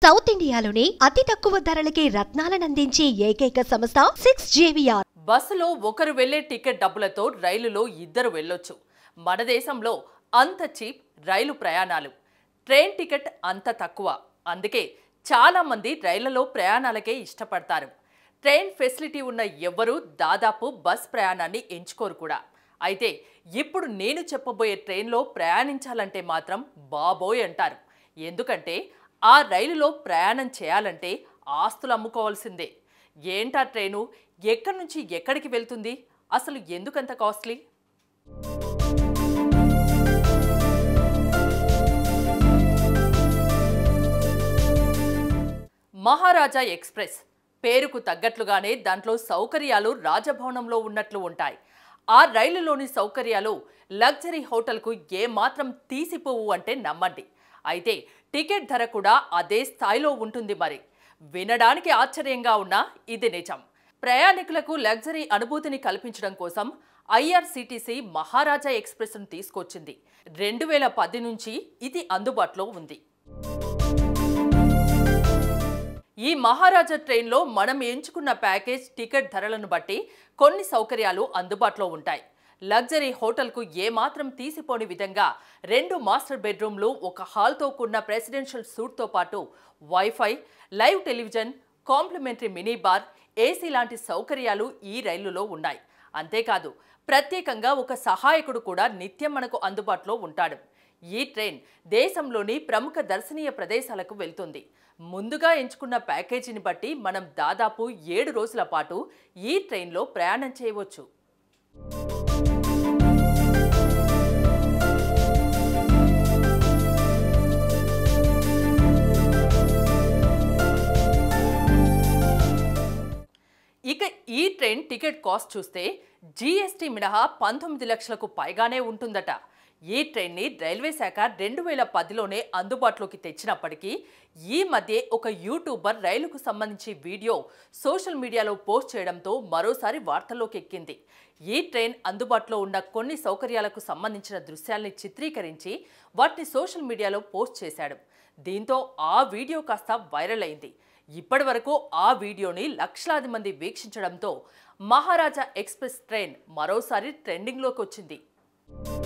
south ఇండియాలోనే అతి తక్కువ ధరలకి రత్నాలనందించే ఏకైక సంస్థ సిక్స్ జేవిఆర్ బస్సులో ఒకరు వెళ్లే టికెట్ డబ్బులతో రైలులో ఇద్దరు వెళ్ళొచ్చు మన దేశంలో అంత చీప్ రైలు ప్రయాణాలు ట్రైన్ టికెట్ అంత తక్కువ అందుకే చాలా మంది రైళ్లలో ప్రయాణాలకే ఇష్టపడతారు ట్రైన్ ఫెసిలిటీ ఉన్న ఎవ్వరూ దాదాపు బస్ ప్రయాణాన్ని ఎంచుకోరు కూడా అయితే ఇప్పుడు నేను చెప్పబోయే ట్రైన్లో ప్రయాణించాలంటే మాత్రం బాబోయ్ అంటారు ఎందుకంటే ఆ రైలులో ప్రయాణం చేయాలంటే ఆస్తులు అమ్ముకోవాల్సిందే ఏంటా ట్రైను ఎక్కడి నుంచి ఎక్కడికి వెళ్తుంది అసలు ఎందుకంత కాస్ట్లీ మహారాజా ఎక్స్ప్రెస్ పేరుకు తగ్గట్లుగానే దాంట్లో సౌకర్యాలు రాజభవనంలో ఉన్నట్లు ఉంటాయి ఆ రైలులోని సౌకర్యాలు లగ్జరీ హోటల్కు ఏమాత్రం తీసిపోవు అంటే నమ్మండి అయితే టికెట్ ధర కూడా అదే స్థాయిలో ఉంటుంది మరి వినడానికి ఆశ్చర్యంగా ఉన్నా ఇది నిజం ప్రయాణికులకు లగ్జరీ అనుభూతిని కల్పించడం కోసం ఐఆర్సీటీసీ మహారాజా ఎక్స్ప్రెస్ను తీసుకొచ్చింది రెండు వేల పది నుంచి ఇది అందుబాటులో ఉంది ఈ మహారాజా ట్రైన్లో మనం ఎంచుకున్న ప్యాకేజ్ టికెట్ ధరలను బట్టి కొన్ని సౌకర్యాలు అందుబాటులో ఉంటాయి లగ్జరీ హోటల్కు ఏమాత్రం తీసిపోని విధంగా రెండు మాస్టర్ బెడ్రూమ్లు ఒక హాల్తో కూడిన ప్రెసిడెన్షియల్ సూట్తో పాటు wifi live television complimentary mini bar AC లాంటి సౌకర్యాలు ఈ రైలులో ఉన్నాయి అంతేకాదు ప్రత్యేకంగా ఒక సహాయకుడు కూడా నిత్యం మనకు అందుబాటులో ఉంటాడు ఈ ట్రైన్ దేశంలోని ప్రముఖ దర్శనీయ ప్రదేశాలకు వెళ్తుంది ముందుగా ఎంచుకున్న ప్యాకేజీని బట్టి మనం దాదాపు ఏడు రోజుల పాటు ఈ ట్రైన్లో ప్రయాణం చేయవచ్చు ఇక ఈ ట్రైన్ టికెట్ కాస్ట్ చూస్తే జీఎస్టీ మినహా పంతొమ్మిది లక్షలకు పైగానే ఉంటుందట ఈ ట్రైన్ని రైల్వే శాఖ రెండు వేల పదిలోనే అందుబాటులోకి తెచ్చినప్పటికీ ఈ మధ్య ఒక యూట్యూబర్ రైలుకు సంబంధించి వీడియో సోషల్ మీడియాలో పోస్ట్ చేయడంతో మరోసారి వార్తల్లోకి ఎక్కింది ఈ ట్రైన్ అందుబాటులో ఉన్న కొన్ని సౌకర్యాలకు సంబంధించిన దృశ్యాల్ని చిత్రీకరించి వాటిని సోషల్ మీడియాలో పోస్ట్ చేశాడు దీంతో ఆ వీడియో కాస్త వైరల్ అయింది ఇప్పటి వరకు ఆ వీడియోని లక్షలాది మంది వీక్షించడంతో మహారాజా ఎక్స్ప్రెస్ ట్రైన్ మరోసారి ట్రెండింగ్లోకి వచ్చింది